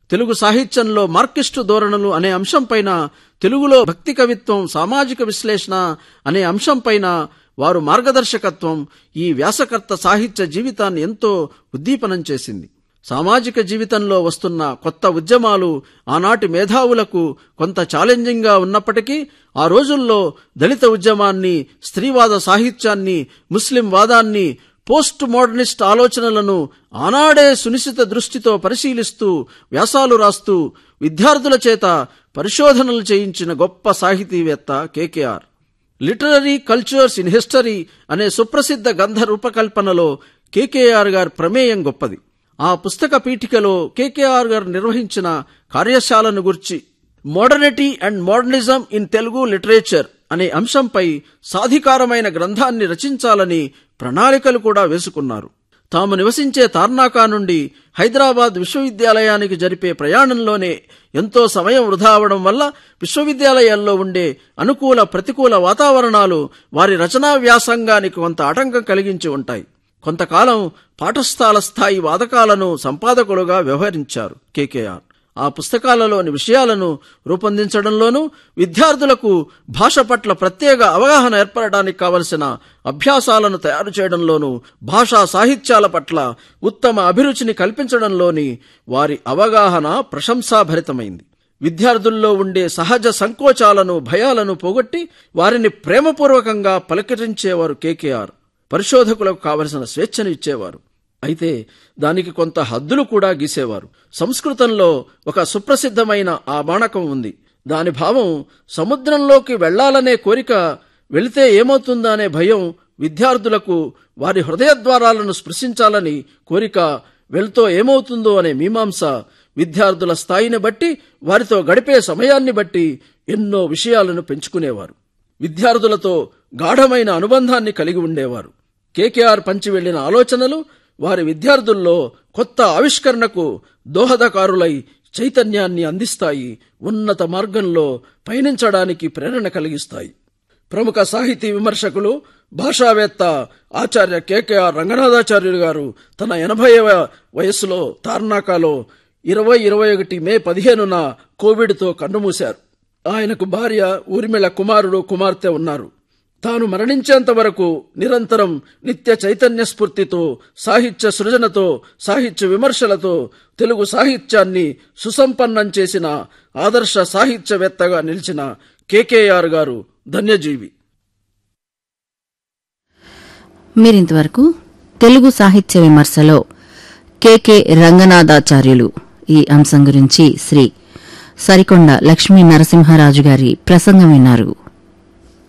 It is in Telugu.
తెలుగు సాహిత్యంలో మార్కిస్టు ధోరణులు అనే అంశంపైన తెలుగులో భక్తి కవిత్వం సామాజిక విశ్లేషణ అనే అంశంపైన వారు మార్గదర్శకత్వం ఈ వ్యాసకర్త సాహిత్య జీవితాన్ని ఎంతో ఉద్దీపనం చేసింది సామాజిక జీవితంలో వస్తున్న కొత్త ఉద్యమాలు ఆనాటి మేధావులకు కొంత ఛాలెంజింగ్గా ఉన్నప్పటికీ ఆ రోజుల్లో దళిత ఉద్యమాన్ని స్త్రీవాద సాహిత్యాన్ని ముస్లిం వాదాన్ని పోస్ట్ మోడర్నిస్ట్ ఆలోచనలను ఆనాడే సునిశిత దృష్టితో పరిశీలిస్తూ వ్యాసాలు రాస్తూ విద్యార్థుల చేత పరిశోధనలు చేయించిన గొప్ప సాహితీవేత్త K K R literary cultures in history అనే సుప్రసిద్ధ గంధ రూపకల్పనలో కేకేఆర్ గారి ప్రమేయం గొప్పది ఆ పుస్తక పీఠికలో కేకేఆర్ గారు నిర్వహించిన కార్యశాలను గుర్చి modernity and modernism in Telugu literature అనే అంశంపై సాధికారమైన గ్రంథాన్ని రచించాలని ప్రణాళికలు కూడా వేసుకున్నారు తాము నివసించే తార్నాకా నుండి హైదరాబాద్ విశ్వవిద్యాలయానికి జరిపే ప్రయాణంలోనే ఎంతో సమయం వృధా అవడం వల్ల విశ్వవిద్యాలయాల్లో ఉండే అనుకూల ప్రతికూల వాతావరణాలు వారి రచనా వ్యాసంగానికి కొంత ఆటంకం కలిగించి ఉంటాయి కొంతకాలం పాఠస్థాల స్థాయి వాదకాలను సంపాదకులుగా వ్యవహరించారు కేకేఆర్ ఆ పుస్తకాలలోని విషయాలను రూపొందించడంలోనూ విద్యార్థులకు భాష పట్ల ప్రత్యేక అవగాహన ఏర్పడడానికి కావలసిన అభ్యాసాలను తయారు చేయడంలోనూ భాషా సాహిత్యాల పట్ల ఉత్తమ అభిరుచిని కల్పించడంలోని వారి అవగాహన ప్రశంసాభరితమైంది విద్యార్థుల్లో ఉండే సహజ సంకోచాలను భయాలను పోగొట్టి వారిని ప్రేమపూర్వకంగా పలకరించేవారు కేకేఆర్ పరిశోధకులకు కావలసిన స్వేచ్ఛను ఇచ్చేవారు అయితే దానికి కొంత హద్దులు కూడా గీసేవారు సంస్కృతంలో ఒక సుప్రసిద్ధమైన ఆ బాణకం ఉంది దాని భావం సముద్రంలోకి వెళ్లాలనే కోరిక వెళితే ఏమవుతుందా అనే భయం విద్యార్థులకు వారి హృదయద్వారాలను స్పృశించాలని కోరిక వెళ్తో ఏమవుతుందో అనే మీమాంస విద్యార్థుల స్థాయిని బట్టి వారితో గడిపే సమయాన్ని బట్టి ఎన్నో విషయాలను పెంచుకునేవారు విద్యార్థులతో గాఢమైన అనుబంధాన్ని కలిగి ఉండేవారు కేకేఆర్ పంచి వెళ్లిన ఆలోచనలు వారి విద్యార్థుల్లో కొత్త ఆవిష్కరణకు దోహదకారులై చైతన్యాన్ని అందిస్తాయి ఉన్నత మార్గంలో పయనించడానికి ప్రేరణ కలిగిస్తాయి ప్రముఖ సాహితీ విమర్శకులు భాషావేత్త ఆచార్య కేకేఆర్ రంగనాథాచార్యులు గారు తన ఎనభైవ వయస్సులో తార్నాకాలో ఇరవై ఇరవై ఒకటి మే పదిహేనున కోవిడ్తో కన్నుమూశారు ఆయనకు భార్య ఊర్మిళ కుమారుడు కుమార్తె ఉన్నారు తాను మరణించేంత వరకు నిరంతరం నిత్య చైతన్య స్ఫూర్తితో సాహిత్య సృజనతో సాహిత్య విమర్శలతో తెలుగు సాహిత్యాన్ని సుసంపన్నం చేసిన ఆదర్శ సాహిత్యవేత్తగా నిలిచిన కేకేఆర్ గారు ధన్యజీవి మీరింతవరకు తెలుగు సాహిత్య విమర్శలో కెకె రంగనాథాచార్యులు ఈ అంశం గురించి శ్రీ సరికొండ లక్ష్మీ నరసింహారాజు గారి ప్రసంగం విన్నారు